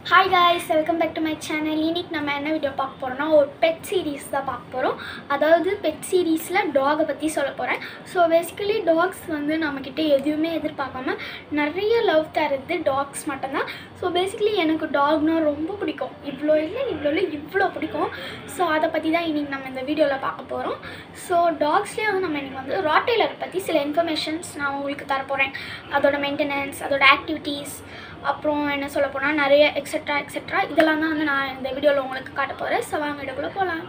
hi guys welcome back to my channel இன்னைக்கு நம்ம என்ன வீடியோ பார்க்க போகிறோம்னா ஒரு பெட் சீரீஸ் தான் பார்க்க போகிறோம் அதாவது பெட் சீரீஸில் டாகை பற்றி சொல்ல போகிறேன் ஸோ பேசிக்கலி டாக்ஸ் வந்து நம்மக்கிட்ட எதுவுமே எதிர்பார்க்காம நிறைய லவ் தருது டாக்ஸ் மட்டும்தான் ஸோ பேசிக்கலி எனக்கு டாக்னால் ரொம்ப பிடிக்கும் இவ்வளோ இல்லை இவ்வளோ இல்லை இவ்வளோ பிடிக்கும் ஸோ அதை பற்றி தான் இன்றைக்கி நம்ம இந்த வீடியோவில் பார்க்க போகிறோம் ஸோ டாக்ஸ்லேயே வந்து நம்ம இன்றைக்கி வந்து ராட்டெய்லர் பற்றி சில இன்ஃபர்மேஷன்ஸ் நான் உங்களுக்கு தரப்போகிறேன் அதோட மெயின்டெனன்ஸ் அதோட ஆக்டிவிட்டீஸ் அப்புறம் என்ன சொல்ல போனால் நிறைய எக்ஸெட்ரா எக்ஸெட்ரா இதெல்லாம் தான் வந்து நான் இந்த வீடியோவில் உங்களுக்கு காட்ட போகிறேன் ஸோ வாங்க வீடியோக்குள்ளே போகலாம்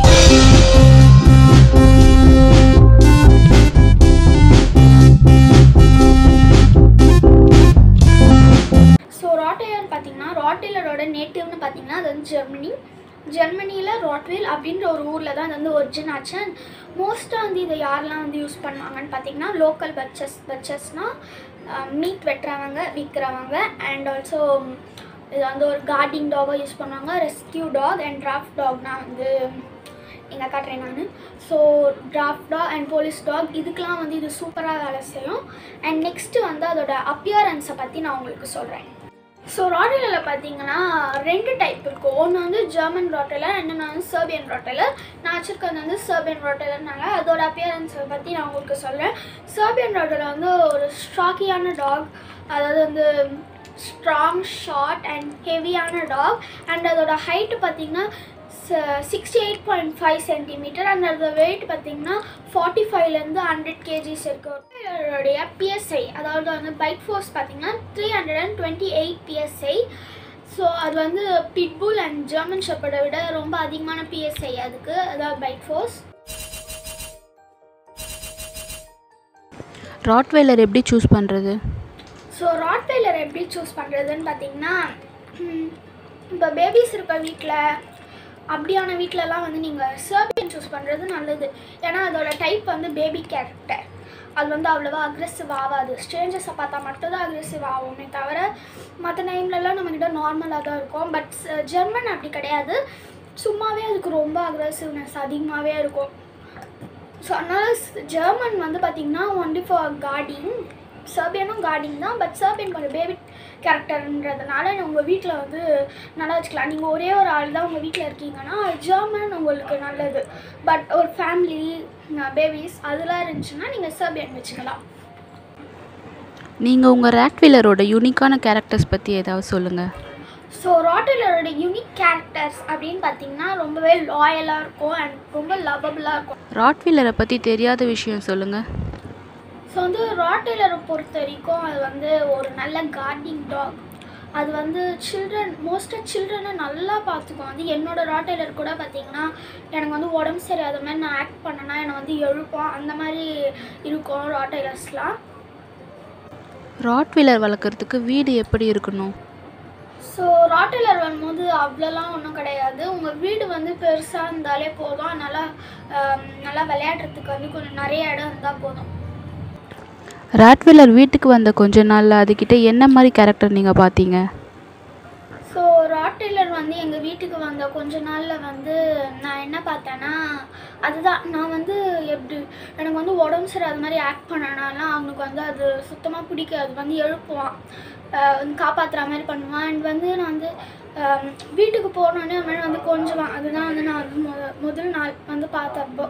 ஸோ ராட்டெய்லர் பார்த்தீங்கன்னா ராட்டெய்லரோட நேட்டிவ்னு பார்த்தீங்கன்னா அது வந்து ஜெர்மனி ஜெர்மனியில் ராட்வேல் அப்படின்ற ஒரு ஊரில் தான் அது வந்து ஒரிஜின் ஆச்சு அண்ட் மோஸ்ட்டாக வந்து இதை யாரெல்லாம் வந்து யூஸ் பண்ணுவாங்கன்னு பார்த்தீங்கன்னா லோக்கல் பச்சஸ் பச்சஸ்னால் மீட் வெட்டுறவங்க விற்கிறவங்க அண்ட் ஆல்சோ இது வந்து ஒரு கார்டிங் டாகாக யூஸ் பண்ணுவாங்க ரெஸ்கியூ டாக் அண்ட் டிராஃப்ட் டாக்னா வந்து இங்கே காட்டுறேன் நான் so draught dog and police dog இதுக்கெலாம் வந்து இது சூப்பராக வேலை செய்யும் அண்ட் நெக்ஸ்ட்டு வந்து அதோட அப்பியரன்ஸை பற்றி நான் உங்களுக்கு சொல்கிறேன் ஸோ ராட்டெலரில் பார்த்தீங்கன்னா ரெண்டு டைப் இருக்கும் ஒன்று வந்து ஜெர்மன் ராட்டெலர் இன்னொன்று வந்து சர்பியன் ராட்டெலர் நான் வச்சுருக்கிறது வந்து சர்பியன் ராட்டெலர்னால அதோட அப்பியரன்ஸை பற்றி நான் உங்களுக்கு சொல்கிறேன் சர்பியன் ராட்டெலர் வந்து ஒரு ஸ்ட்ராக்கியான டாக் அதாவது வந்து ஸ்ட்ராங் ஷார்ட் அண்ட் ஹெவியான டாக் அண்ட் அதோட ஹைட்டு பார்த்தீங்கன்னா sixty eight point five centimetre and அதோட வெயிட் பார்த்தீங்கன்னா ஃபார்ட்டி ஃபைவ்லேருந்து ஹண்ட்ரட் கேஜிஸ் இருக்குது இதோடைய பிஎஸ்ஐ அதாவது வந்து பைக் ஃபோர்ஸ் பார்த்தீங்கன்னா three hundred and twenty eight PSI so அது வந்து பிட்புல் அண்ட் ஜெர்மன் ஷெப்பர்டை விட ரொம்ப அதிகமான பிஎஸ்ஐ அதுக்கு அதாவது பைக் ஃபோர்ஸ் ராட்வெய்லர் எப்படி சூஸ் பண்ணுறது ஸோ ராட்வெய்லர் எப்படி சூஸ் பண்ணுறதுன்னு பார்த்தீங்கன்னா இப்போ பேபிஸ் இருக்க வீட்டில் அப்படியான வீட்டிலலாம் வந்து நீங்கள் சர்பியன் சூஸ் பண்ணுறது நல்லது ஏன்னா அதோட டைப் வந்து பேபி கேரக்டர் அது வந்து அவ்வளோவா அக்ரெசிவ் ஆகாது ஸ்ட்ரேஞ்சர்ஸை பார்த்தா மட்டும்தான் அக்ரெசிவ் ஆகுமே தவிர மற்ற டைம்லலாம் நம்மக்கிட்ட நார்மலாக தான் இருக்கும் பட் ஜெர்மன் அப்படி கிடையாது சும்மாவே அதுக்கு ரொம்ப அக்ரெசிவ்னஸ் அதிகமாகவே இருக்கும் ஸோ அதனால் ஜெர்மன் வந்து பார்த்திங்கன்னா ஒன்லி ஃபார் கார்டிங் சர்பியனும் கார்டிங் தான் பட் சர்பியன் கொஞ்சம் பேபி கேரக்டர்ன்றதுனால உங்கள் வீட்டில் வந்து நல்லா வச்சுக்கலாம் நீங்கள் ஒரே ஒரு ஆள் தான் உங்கள் வீட்டில் இருக்கீங்கன்னா ஜெர்மன் உங்களுக்கு நல்லது பட் ஒரு ஃபேமிலி பேபிஸ் அதெல்லாம் இருந்துச்சுன்னா நீங்கள் சர்பியன் வச்சுக்கலாம் நீங்கள் உங்கள் ராட்வெய்லரோட யூனிக்கான கேரக்டர்ஸ் பற்றி ஏதாவது சொல்லுங்கள் ஸோ ராட்டலரோட யூனிக் கேரக்டர்ஸ் அப்படின்னு பார்த்தீங்கன்னா ரொம்பவே லாயலாக இருக்கும் அண்ட் ரொம்ப லவபுளாக இருக்கும் ராட்வெய்லரை பற்றி தெரியாத விஷயம் சொல்லுங்கள் ஸோ வந்து ராட்டெய்லரை பொறுத்த வரைக்கும் அது வந்து ஒரு நல்ல கார்டிங் டாக் அது வந்து சில்ட்ரன் மோஸ்ட்டாக சில்ட்ரனை நல்லா பார்த்துக்கும் வந்து என்னோட ராட்டெய்லர் கூட பார்த்தீங்கன்னா எனக்கு வந்து உடம்பு சரியாத மாதிரி நான் ஆக்ட் பண்ணேன்னா என்னை வந்து எழுப்போம் அந்த மாதிரி இருக்கும் ராட்டெய்லர்ஸ்லாம் ராட்வெய்லர் வளர்க்குறதுக்கு வீடு எப்படி இருக்கணும் ஸோ ராட்டெய்லர் வரும்போது அவ்வளோலாம் ஒன்றும் கிடையாது உங்கள் வீடு வந்து பெருசாக இருந்தாலே போதும் நல்லா ஆம், நல்லா விளையாடுறதுக்கு வந்து கொஞ்சம் நிறைய இடம் இருந்தால் போதும் ராட்வெய்லர் வீட்டுக்கு வந்த கொஞ்ச நாளில் அதுக்கிட்ட என்ன மாதிரி கேரக்டர் நீங்கள் பார்த்தீங்க ஸோ ராட்டெய்லர் வந்து எங்கள் வீட்டுக்கு வந்த கொஞ்ச நாளில் வந்து நான் என்ன பார்த்தேன்னா அதுதான் நான் வந்து எப்படி எனக்கு வந்து உடம்பு சரி அது மாதிரி ஆக்ட் பண்ணனாலாம் அவனுக்கு வந்து அது சுத்தமாக பிடிக்காது வந்து எழுப்புவான் ஆஹ் வந்து காப்பாற்றுற மாதிரி பண்ணுவான் அண்ட் வந்து நான் வந்து ஆம், வீட்டுக்கு போனோடனே அது மாதிரி வந்து கொஞ்சுவான் அதுதான் வந்து நான் வந்து முத முதல் நாள் வந்து பார்த்தப்போ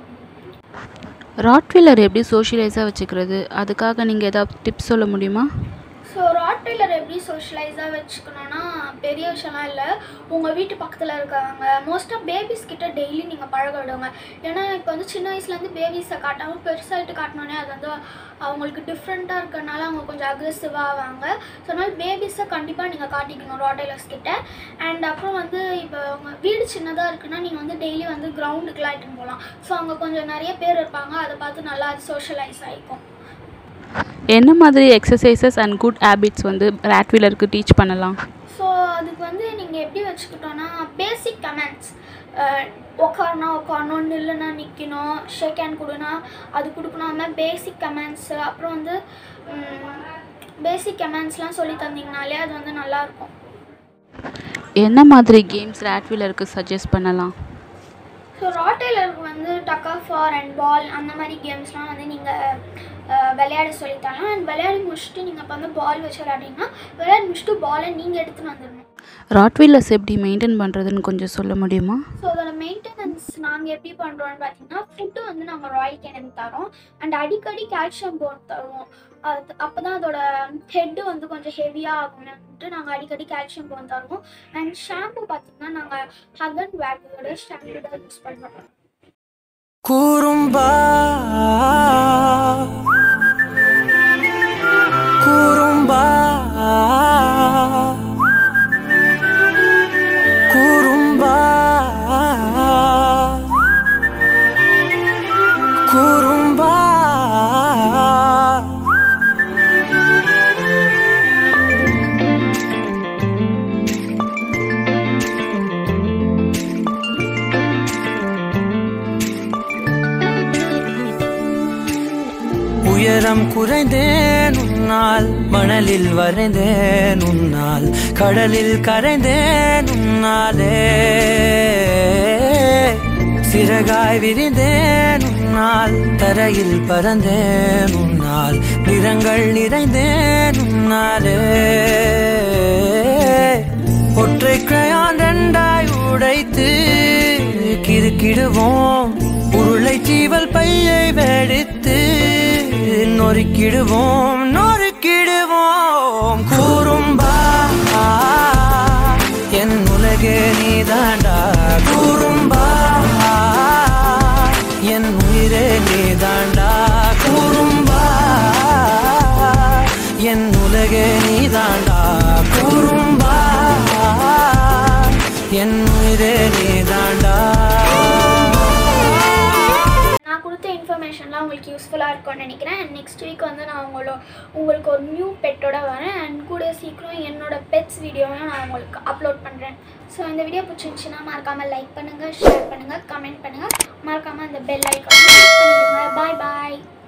ராட்வெய்லர் எப்படி சோஷியலைஸாக வச்சுக்கிறது அதுக்காக நீங்கள் ஏதாவது டிப்ஸ் சொல்ல முடியுமா ஸோ ராட்டெய்லர் எப்படி சோஷியலைஸாக வச்சுக்கணுன்னா பெரிய விஷயம்லாம் இல்லை உங்கள் வீட்டு பக்கத்தில் இருக்கவங்க மோஸ்ட்டாக பேபிஸ் கிட்ட டெய்லி நீங்கள் பழக விடுங்க ஏன்னா இப்போ வந்து சின்ன வயசுலேருந்து பேபிஸை காட்டாமல் பெருசாகிட்டு காட்டினோன்னே அது வந்து அவங்களுக்கு டிஃப்ரெண்ட்டாக இருக்கறனால அவங்க கொஞ்சம் அக்ரெசிவாக ஆவாங்க ஸோ அதனால் பேபிஸை கண்டிப்பாக நீங்கள் காட்டிக்கணும் ராட்டெய்லர்ஸ் கிட்ட அண்ட் அப்புறம் வந்து இப்போ உங்கள் வீடு சின்னதாக இருக்குன்னா நீங்கள் வந்து டெய்லி வந்து கிரவுண்டுக்குலாம் இட்டுன்னு போகலாம் ஸோ அங்கே கொஞ்சம் நிறைய பேர் இருப்பாங்க அதை பார்த்து நல்லா சோஷியலைஸ் ஆகிக்கும் என்ன மாதிரி எக்ஸசைசஸ் அண்ட் குட் ஹேபிட்ஸ் வந்து ராட்வெய்லருக்கு டீச் பண்ணலாம் ஸோ அதுக்கு வந்து நீங்கள் எப்படி வச்சுக்கிட்டோன்னா பேசிக் கமெண்ட்ஸ் உட்காரனா உட்காரணும் நில்லுனா நிற்கணும் ஷேக் ஹேண்ட் கொடுனா அது கொடுக்கணும் அது மாதிரி பேசிக் கமெண்ட்ஸு அப்புறம் வந்து பேசிக் கமெண்ட்ஸ்லாம் சொல்லி தந்தீங்கனாலே அது வந்து நல்லாயிருக்கும் என்ன மாதிரி கேம்ஸ் ராட்வெய்லருக்கு சஜஸ்ட் பண்ணலாம் ஸோ ராட்டெய்லருக்கு வந்து tug of war and ball அந்த மாதிரி கேம்ஸ்லாம் வந்து நீங்கள் விளையாட சொல்லித்தரலாம் அண்ட் விளையாடி முடிச்சுட்டு நீங்கள் இப்போ வந்து பால் வச்சு விளையாடிங்கன்னா விளையாடி முடிச்சுட்டு பாலை நீங்கள் எடுத்துன்னு வந்துடணும் ராட்வீலர்ஸ் எப்படி மெயின்டைன் பண்ணுறதுன்னு கொஞ்சம் சொல்ல முடியுமா ஸோ அதோட மெயின்டெனன்ஸ் நாங்கள் எப்படி பண்ணுறோம்னு பார்த்தீங்கன்னா ஃபுட்டு வந்து நாங்கள் ராயல் கேனன் தரோம் அண்ட் அடிக்கடி கால்சியம் போன் தருவோம் அது அப்போ தான் அதோட ஹெட்டு வந்து கொஞ்சம் ஹெவியாக ஆகும்னுட்டு நாங்கள் அடிக்கடி கால்சியம் போன் தருவோம் அண்ட் ஷாம்பு பார்த்தீங்கன்னா நாங்கள் ஹகன் வேல்யூட ஷாம்பு தான் யூஸ் பண்ணுறோம் குறும்பா குறும்பா குறும்பா குறும்பா உயரம் குறைந்தேன் உன்னால் மணலில் வரைந்தேன் உன்னால் கடலில் கரைந்தேன் உன்னாலே சிறகாய் விரிந்தேன் உன்னால் தரையில் பறந்தேன் உன்னால் நிறங்கள் நிறைந்தேன் உன்னாலே ஒற்றை கிரையான் ரெண்டாய் உடைத்து கிறுக்கிடுவோம் உருளை சீவல் பையை வெடித்து நொறுக்கிடுவோம் நொறுக்கிடுவோம் கூறும்பா என் உலகே நீதாண்டா கூறும்பா என் உயிரே நீதாண்டா கூறும்பா என் உலகே நீதாண்டா கூறும்பா என் உயிரே நீதாண்டா நான் கொடுத்த இன்ஃபர்மேஷன்லாம் உங்களுக்கு யூஸ்ஃபுல்லாக இருக்கும்னு நினைக்கிறேன் அண்ட் நெக்ஸ்ட் வீக் வந்து நான் உங்களோ உங்களுக்கு ஒரு நியூ பெட்டோட வரேன் அண்ட் கூட சீக்கிரம் என்னோட பெட்ஸ் வீடியோவையும் நான் உங்களுக்கு அப்லோட் பண்ணுறேன் ஸோ இந்த வீடியோ பிடிச்சிருந்துச்சுன்னா மறக்காமல் லைக் பண்ணுங்கள் ஷேர் பண்ணுங்கள் கமெண்ட் பண்ணுங்கள் மறக்காமல் அந்த பெல் ஐக்கான் பண்ணிடுங்க பாய் பாய்